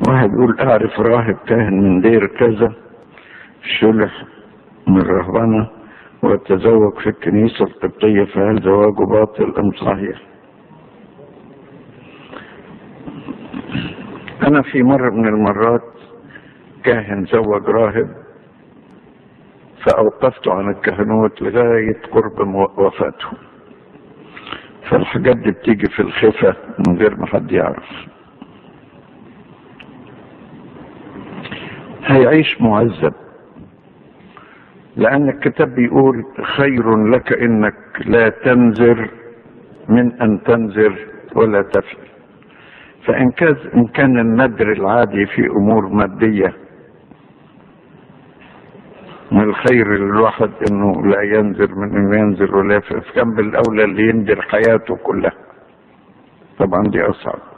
واحد يقول اعرف راهب كاهن من دير كذا شلح من رهبنة وتزوج في الكنيسة القبطية فهل زواجه باطل ام صحيح انا في مرة من المرات كاهن زوج راهب فاوقفته عن الكهنوت لغاية قرب وفاته فالحاجات دي بتيجي في الخفة من غير ما حد يعرف هيعيش معذب لأن الكتاب بيقول خير لك إنك لا تنذر من أن تنذر ولا تفعل فإن كان إن كان النذر العادي في أمور مادية من الخير للواحد إنه لا ينذر من إنه ينذر ولا يفعل فكان بالأولى اللي ينذر حياته كلها طبعا دي أصعب